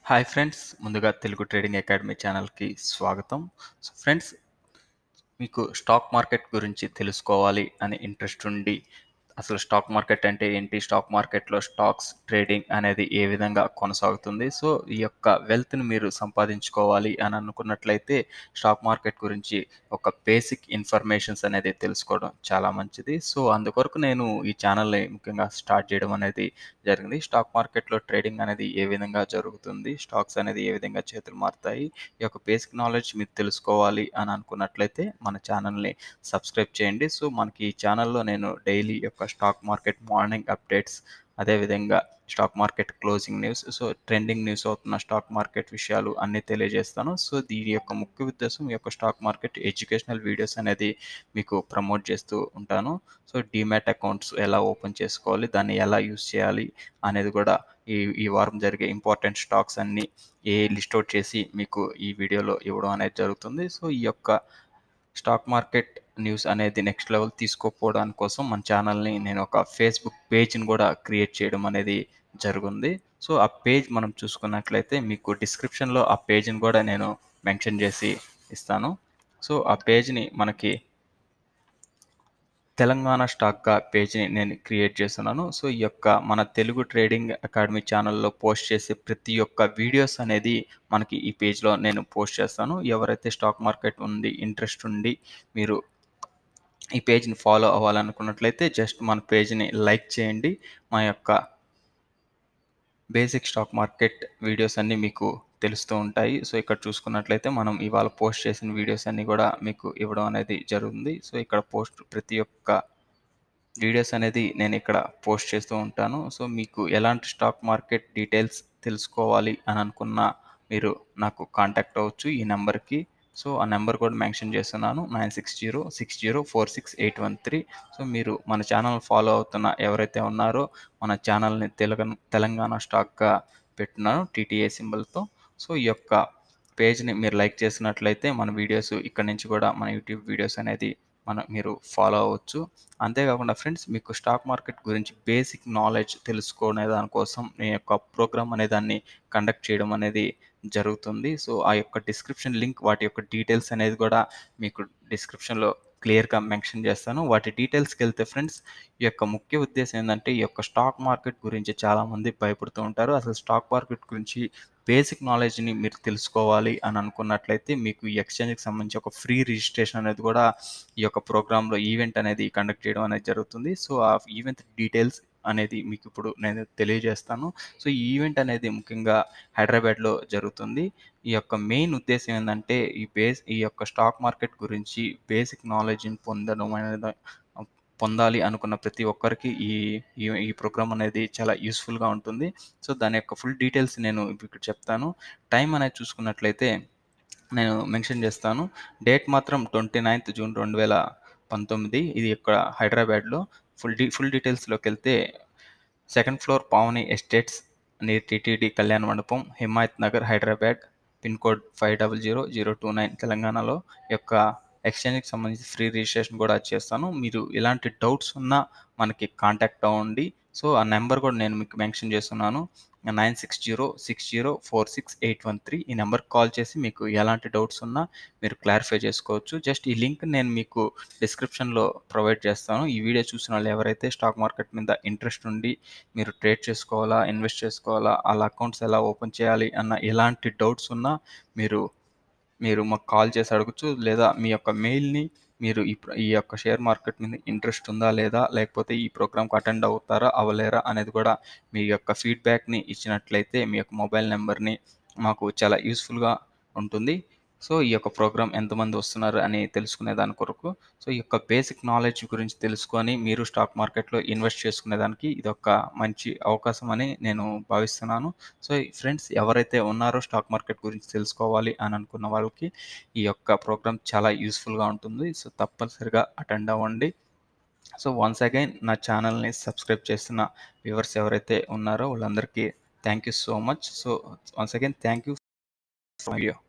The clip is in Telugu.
హాయ్ ఫ్రెండ్స్ ముందుగా తెలుగు ట్రేడింగ్ అకాడమీ ఛానల్కి స్వాగతం సో ఫ్రెండ్స్ మీకు స్టాక్ మార్కెట్ గురించి తెలుసుకోవాలి అని ఇంట్రెస్ట్ ఉండి అసలు స్టాక్ మార్కెట్ అంటే ఏంటి స్టాక్ మార్కెట్లో స్టాక్స్ ట్రేడింగ్ అనేది ఏ విధంగా కొనసాగుతుంది సో ఈ యొక్క వెల్త్ని మీరు సంపాదించుకోవాలి అని అనుకున్నట్లయితే స్టాక్ మార్కెట్ గురించి ఒక బేసిక్ ఇన్ఫర్మేషన్స్ అనేది తెలుసుకోవడం చాలా మంచిది సో అందుకొరకు నేను ఈ ఛానల్ని ముఖ్యంగా స్టార్ట్ చేయడం అనేది జరిగింది స్టాక్ మార్కెట్లో ట్రేడింగ్ అనేది ఏ విధంగా జరుగుతుంది స్టాక్స్ అనేది ఏ విధంగా చేతులు మారుతాయి ఈ యొక్క బేసిక్ నాలెడ్జ్ మీరు తెలుసుకోవాలి అని అనుకున్నట్లయితే మన ఛానల్ని సబ్స్క్రైబ్ చేయండి సో మనకి ఈ ఛానల్లో నేను డైలీ యొక్క స్టాక్ మార్కెట్ మార్నింగ్ అప్డేట్స్ అదేవిధంగా stock market closing news so trending news అవుతున్న స్టాక్ మార్కెట్ విషయాలు అన్నీ తెలియజేస్తాను సో దీని యొక్క ముఖ్య ఉద్దేశం ఈ యొక్క స్టాక్ మార్కెట్ ఎడ్యుకేషనల్ వీడియోస్ అనేది మీకు ప్రమోట్ చేస్తూ ఉంటాను సో డీమ్యాట్ అకౌంట్స్ ఎలా ఓపెన్ చేసుకోవాలి దాన్ని ఎలా యూస్ చేయాలి అనేది కూడా ఈ ఈ వారం జరిగే ఇంపార్టెంట్ స్టాక్స్ అన్నీ ఏ లిస్ట్ అవుట్ చేసి మీకు ఈ వీడియోలో ఇవ్వడం అనేది జరుగుతుంది సో ఈ యొక్క స్టాక్ మార్కెట్ న్యూస్ అనేది నెక్స్ట్ లెవెల్ తీసుకోపోవడానికి కోసం మన ఛానల్ని నేను ఒక ఫేస్బుక్ పేజ్ని కూడా క్రియేట్ చేయడం అనేది జరిగింది సో ఆ పేజ్ మనం చూసుకున్నట్లయితే మీకు డిస్క్రిప్షన్లో ఆ పేజ్ని కూడా నేను మెన్షన్ చేసి ఇస్తాను సో ఆ పేజ్ని మనకి తెలంగాణ స్టాక్గా పేజ్ని నేను క్రియేట్ చేస్తున్నాను సో ఈ యొక్క మన తెలుగు ట్రేడింగ్ అకాడమీ ఛానల్లో పోస్ట్ చేసే ప్రతి ఒక్క వీడియోస్ అనేది మనకి ఈ పేజ్లో నేను పోస్ట్ చేస్తాను ఎవరైతే స్టాక్ మార్కెట్ ఉంది ఇంట్రెస్ట్ ఉండి మీరు ఈ పేజ్ని ఫాలో అవ్వాలనుకున్నట్లయితే జస్ట్ మన పేజ్ని లైక్ చేయండి మా యొక్క బేసిక్ స్టాక్ మార్కెట్ వీడియోస్ అన్నీ మీకు తెలుస్తూ ఉంటాయి సో ఇక్కడ చూసుకున్నట్లయితే మనం ఇవాళ పోస్ట్ చేసిన వీడియోస్ అన్నీ కూడా మీకు ఇవ్వడం అనేది జరుగుతుంది సో ఇక్కడ పోస్ట్ ప్రతి ఒక్క వీడియోస్ అనేది నేను ఇక్కడ పోస్ట్ చేస్తూ ఉంటాను సో మీకు ఎలాంటి స్టాక్ మార్కెట్ డీటెయిల్స్ తెలుసుకోవాలి అని అనుకున్నా మీరు నాకు కాంటాక్ట్ అవ్వచ్చు ఈ నెంబర్కి సో ఆ నెంబర్ కూడా మెన్షన్ చేస్తున్నాను nine six zero six zero four six eight one three so మీరు మన ఛానల్ ఫాలో అవుతున్న ఎవరైతే ఉన్నారో మన ఛానల్ని తెలంగాణ తెలంగాణ స్టాక్గా పెట్టినాను టీటీఏ సింబల్తో సో ఈ యొక్క పేజ్ని మీరు లైక్ చేసినట్లయితే మన వీడియోస్ ఇక్కడ నుంచి కూడా మన యూట్యూబ్ వీడియోస్ అనేది మన మీరు ఫాలో అవ్వచ్చు అంతేకాకుండా ఫ్రెండ్స్ మీకు స్టాక్ మార్కెట్ గురించి బేసిక్ నాలెడ్జ్ తెలుసుకునే దానికోసం నేను యొక్క ప్రోగ్రామ్ అనే దాన్ని కండక్ట్ చేయడం అనేది జరుగుతుంది సో ఆ యొక్క డిస్క్రిప్షన్ లింక్ వాటి యొక్క డీటెయిల్స్ అనేది కూడా మీకు డిస్క్రిప్షన్లో క్లియర్గా మెన్షన్ చేస్తాను వాటి డీటెయిల్స్కి వెళ్తే ఫ్రెండ్స్ ఈ యొక్క ముఖ్య ఉద్దేశం ఏంటంటే ఈ యొక్క స్టాక్ మార్కెట్ గురించి చాలామంది భయపడుతూ ఉంటారు అసలు స్టాక్ మార్కెట్ గురించి బేసిక్ నాలెడ్జ్ని మీరు తెలుసుకోవాలి అని అనుకున్నట్లయితే మీకు ఈ ఎక్స్చేంజ్కి సంబంధించి ఒక ఫ్రీ రిజిస్ట్రేషన్ అనేది కూడా ఈ యొక్క ప్రోగ్రాంలో ఈవెంట్ అనేది కండక్ట్ చేయడం అనేది జరుగుతుంది సో ఆ ఈవెంట్ డీటెయిల్స్ అనేది మీకు ఇప్పుడు నేను తెలియజేస్తాను సో ఈ ఈవెంట్ అనేది ముఖ్యంగా హైదరాబాద్లో జరుగుతుంది ఈ యొక్క మెయిన్ ఉద్దేశం ఏంటంటే ఈ బేస్ ఈ యొక్క స్టాక్ మార్కెట్ గురించి బేసిక్ నాలెడ్జ్ని పొందడం అనేది పొందాలి అనుకున్న ప్రతి ఒక్కరికి ఈ ఈ ప్రోగ్రామ్ అనేది చాలా యూస్ఫుల్గా ఉంటుంది సో దాని యొక్క ఫుల్ డీటెయిల్స్ నేను ఇప్పుడు చెప్తాను టైం అనేది చూసుకున్నట్లయితే నేను మెన్షన్ చేస్తాను డేట్ మాత్రం ట్వంటీ నైన్త్ జూన్ రెండు వేల పంతొమ్మిది ఇది ఇక్కడ హైదరాబాద్లో ఫుల్ డీ ఫుల్ డీటెయిల్స్లోకి వెళ్తే second floor Pavani estates near TTD Kalyana Mandapam Himayat Nagar Hyderabad pin code five double zero zero two nine తెలంగాణలో యొక్క ఎక్స్చేంజ్కి సంబంధించి ఫ్రీ రిజిస్ట్రేషన్ కూడా చేస్తాను మీరు ఎలాంటి డౌట్స్ ఉన్నా మనకి కాంటాక్ట్ అవ్వండి సో ఆ నెంబర్ కూడా నేను మీకు మెన్షన్ చేస్తున్నాను nine six zero six zero four six eight one three ఈ నెంబర్కి కాల్ చేసి మీకు ఎలాంటి డౌట్స్ ఉన్నా మీరు క్లారిఫై చేసుకోవచ్చు జస్ట్ ఈ లింక్ నేను మీకు డిస్క్రిప్షన్లో ప్రొవైడ్ చేస్తాను ఈ వీడియో చూసిన వాళ్ళు ఎవరైతే స్టాక్ మార్కెట్ మీద ఇంట్రెస్ట్ ఉండి మీరు ట్రేడ్ చేసుకోవాలా ఇన్వెస్ట్ చేసుకోవాలా వాళ్ళ అకౌంట్స్ ఎలా ఓపెన్ చేయాలి అన్న ఎలాంటి డౌట్స్ ఉన్నా మీరు మీరు మాకు కాల్ చేసి అడగచ్చు లేదా మీ యొక్క మెయిల్ని మీరు ఈ ఈ యొక్క షేర్ మార్కెట్ మీద ఇంట్రెస్ట్ ఉందా లేదా లేకపోతే ఈ ప్రోగ్రామ్కి అటెండ్ అవుతారా అవ్వలేరా అనేది కూడా మీ యొక్క ఫీడ్బ్యాక్ని ఇచ్చినట్లయితే మీ యొక్క మొబైల్ నెంబర్ని మాకు చాలా యూస్ఫుల్గా ఉంటుంది సో ఈ యొక్క ప్రోగ్రామ్ ఎంతమంది వస్తున్నారు అని తెలుసుకునే దాని కొరకు సో ఈ యొక్క బేసిక్ నాలెడ్జ్ గురించి తెలుసుకొని మీరు స్టాక్ మార్కెట్లో ఇన్వెస్ట్ చేసుకునే దానికి ఇది ఒక మంచి అవకాశం అని నేను భావిస్తున్నాను సో ఫ్రెండ్స్ ఎవరైతే ఉన్నారో స్టాక్ మార్కెట్ గురించి తెలుసుకోవాలి అని అనుకున్న వాళ్ళకి ఈ యొక్క ప్రోగ్రామ్ చాలా యూస్ఫుల్గా ఉంటుంది సో తప్పనిసరిగా అటెండ్ అవ్వండి సో వన్స్ అగైన్ నా ఛానల్ని సబ్స్క్రైబ్ చేస్తున్న వ్యూవర్స్ ఎవరైతే ఉన్నారో వాళ్ళందరికీ thank you so much so once again thank you for video